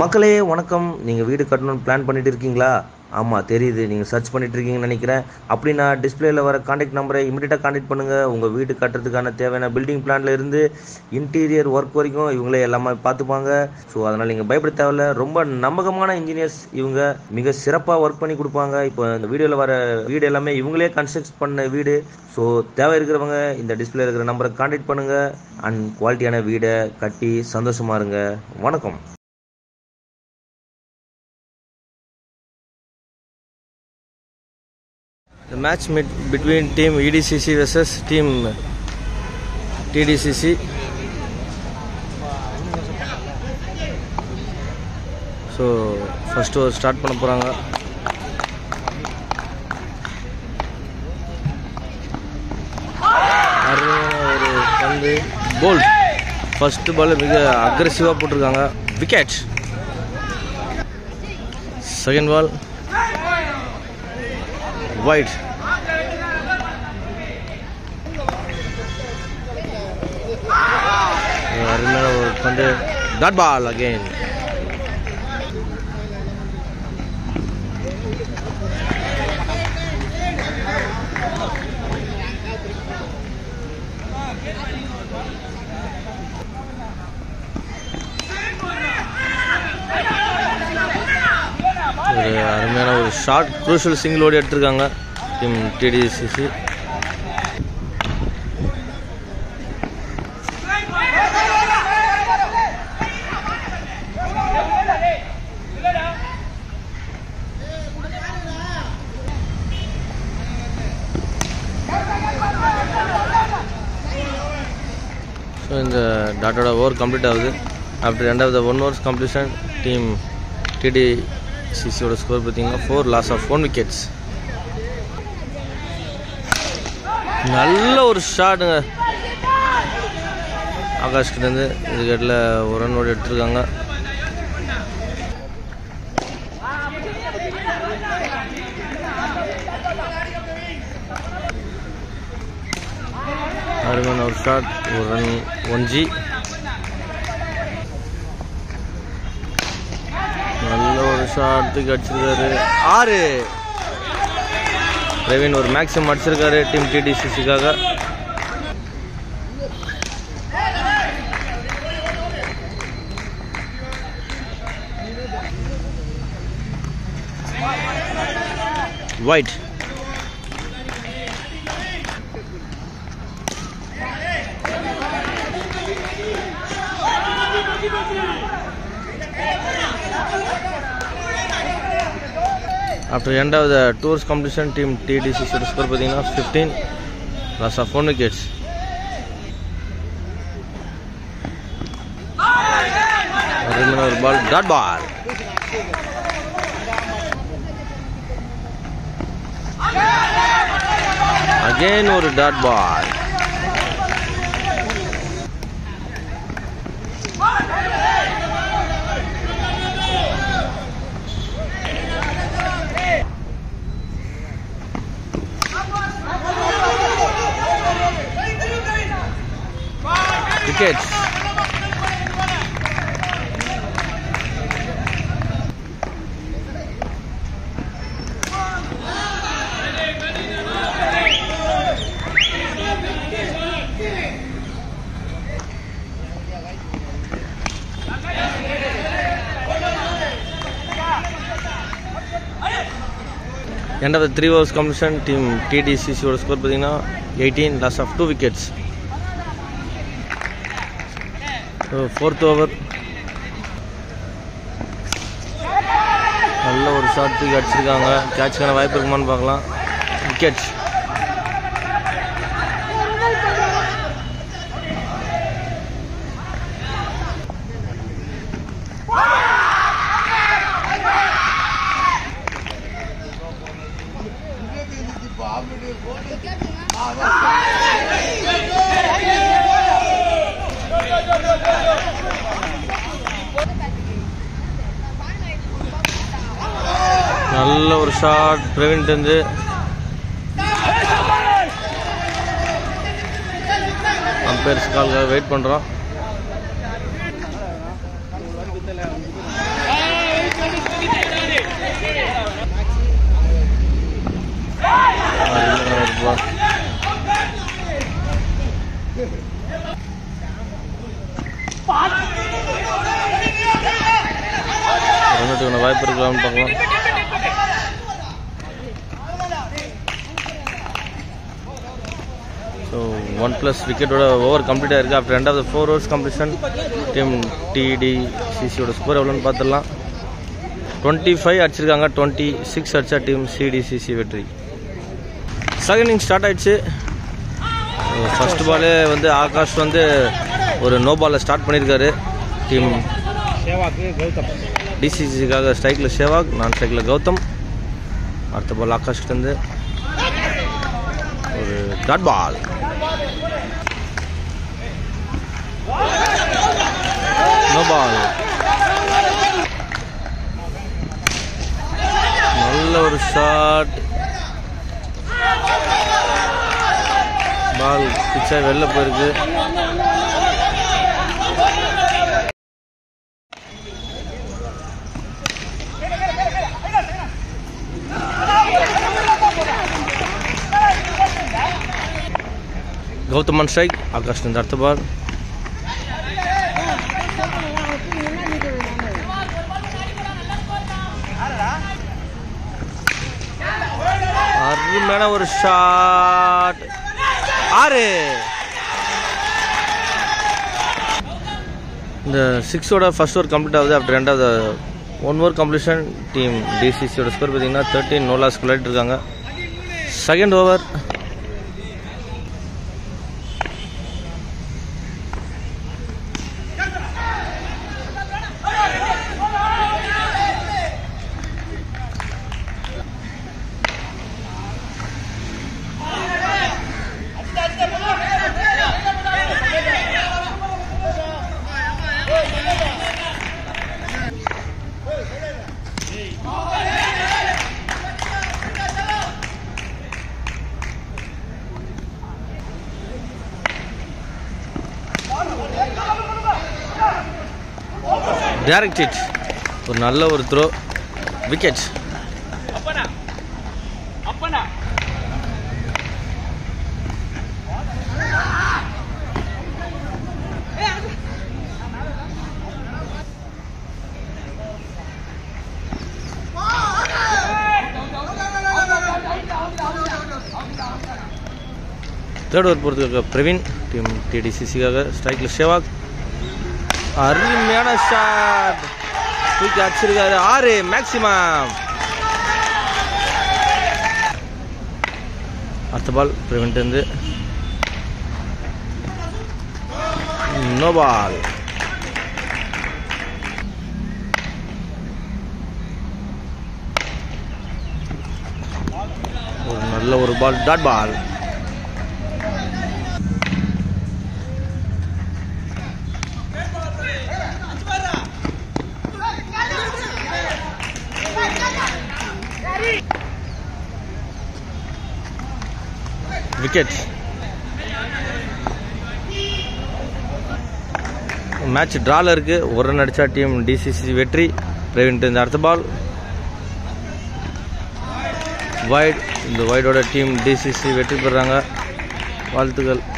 மக்களே வணக்கம் நீங்கள் வீடு கட்டணும்னு பிளான் பண்ணிட்டு இருக்கீங்களா ஆமாம் தெரியுது நீங்கள் சர்ச் பண்ணிட்டு இருக்கீங்கன்னு நினைக்கிறேன் அப்படின்னா டிஸ்பிளேல வர காண்டாக்ட் நம்பரை இமீடியட்டாக காண்டாக்ட் பண்ணுங்கள் உங்கள் வீடு கட்டுறதுக்கான தேவையான பில்டிங் பிளான்ல இருந்து இன்டீரியர் ஒர்க் வரைக்கும் இவங்களே எல்லாமே பார்த்துப்பாங்க ஸோ அதனால் நீங்கள் பயப்பட தேவையில்ல ரொம்ப நம்பகமான இன்ஜினியர்ஸ் இவங்க மிக சிறப்பாக ஒர்க் பண்ணி கொடுப்பாங்க இப்போ இந்த வீடியோவில் வர வீடு எல்லாமே இவங்களே கன்ஸ்ட்ரக்ட் பண்ண வீடு ஸோ தேவை இருக்கிறவங்க இந்த டிஸ்பிளே இருக்கிற நம்பரை காண்டாக்ட் பண்ணுங்கள் அண்ட் குவாலிட்டியான வீடை கட்டி சந்தோஷமா இருங்க வணக்கம் The match mid between team EDCC versus team TDCC. So first ஒரு ஸ்டார்ட் பண்ண போகிறாங்க ஒரு பந்து போல் ஃபஸ்ட்டு பால் மிக அக்ரெசிவாக போட்டிருக்காங்க விக்கெட் செகண்ட் பால் வைட் அருமையான ஒரு பந்து டாட் பால் அகெயின் ஒரு அருமையான ஒரு ஷார்ட் குரூஷியல் சிங்கிள் ஓடி எடுத்திருக்காங்க டீம் டிடிசிசி ஸோ இந்த டாட்டோட ஓவர் கம்ப்ளீட் ஆகுது after end of the one overs completion team டிடிசிசியோட ஸ்கோர் பார்த்தீங்கன்னா four loss of one wickets நல்ல ஒரு ஷாட்டுங்க ஆகாஷ் கிட்டேருந்து விக்கெட்டில் ஒரு ரன் ஓடி எடுத்திருக்காங்க அருமையான ஒரு ஷாட் ஒரு ரன் ஒன் ஜி நல்ல ஒரு ஷாட் தூக்கி அடிச்சிருக்காரு ஆறு பிரவீன் ஒரு மேக்ஸிமம் அடிச்சிருக்காரு டீம் டிடிசிசிக்காக wide after end of the two overs competition team TDC score பார்த்தீங்கன்னா fifteen loss of one wickets ஒரு பால் டாட் பால் அகெயின் ஒரு dot ball wickets end of the three overs completion team TDCC ஓட score பார்த்தீங்கன்னா eighteen loss of two wickets fourth over நல்ல ஒரு shot தூக்கி அடிச்சிருக்காங்க கேட்சுக்கான வாய்ப்பு இருக்குமான்னு பார்க்கலாம் விக்கெட்ஸ் நல்ல ஒரு ஷாட் பிரவீன் இருந்து அம்பையர்ஸ் கால்காக வெயிட் பண்ணுறோம் பால் ரன்னுக்கான வாய்ப்பு இருக்கலாம்னு பார்க்கலாம் ஸோ ஒன் ப்ளஸ் விக்கெட்டோட ஓவர் கம்ப்ளீட்டாக இருக்குது after end of the four overs completion team TD சிசியோட ஸ்கோர் எவ்வளோன்னு பார்த்துடலாம் டுவெண்ட்டி ஃபைவ் அடிச்சிருக்காங்க டுவெண்ட்டி சிக்ஸ் அடிச்சா டீம் சிடிசிசி வெற்றி செகண்ட் இன்னிங் ஸ்டார்ட் ஆயிடுச்சு ஃபர்ஸ்ட் பாலே வந்து ஆகாஷ் வந்து ஒரு நோ பாலில் ஸ்டார்ட் பண்ணியிருக்காரு டீம் சேவாக்கு கௌதம் டிசிசிக்காக ஸ்ட்ரைக்கில் சேவாக் நான் ஸ்ட்ரைக்கில் கௌதம் அடுத்த பால் ஆகாஷ்கிட்டேருந்து ஒரு டாட் பால் நோ பால் நல்ல ஒரு ஷாட் பால் பிச்சா வெளில போயிருக்கு கௌதமன் ஸ்ட்ரைக் ஆகாஷ் இந்த அடுத்த பால் அருமையான ஒரு ஷாட் ஆறு இந்த சிக்ஸோட ஃபர்ஸ்ட் ஓவர் கம்ப்ளீட் ஆகுது ஆஃப்டர் ரெண்டாவது ஒன் ஓவர் கம்ப்ளீஷன் டீம் டிசிசியோட ஸ்கோர் பார்த்தீங்கன்னா தேர்ட்டின் நோ லாஸ் விளையாட்டு இருக்காங்க செகண்ட் ஓவர் டைரக்ட் ஹிட் ஒரு நல்ல ஒரு த்ரோ விக்கெட் அப்பனா அப்பனா தேர்ட் ஓவர் போகிறதுக்காக பிரவீன் டீம் டிடிசிசிக்காக ஸ்ட்ரைக்கில் ஷேவாக் அருமையான ஷாட் தூக்கி அடிச்சிருக்காரு ஆறு மேக்ஸிமம் அடுத்த பால் பிரவீன்ட்டு நோ பால் ஒரு நல்ல ஒரு ball dot ball wicket match டிரால இருக்கு ஒரு ரன் அடிச்சா டீம் டிசிசி வெற்றி பிரவீன் இந்த அடுத்த பால் வைட் இந்த வைடோட டீம் டிசிசி வெற்றி பெறாங்க வாழ்த்துக்கள்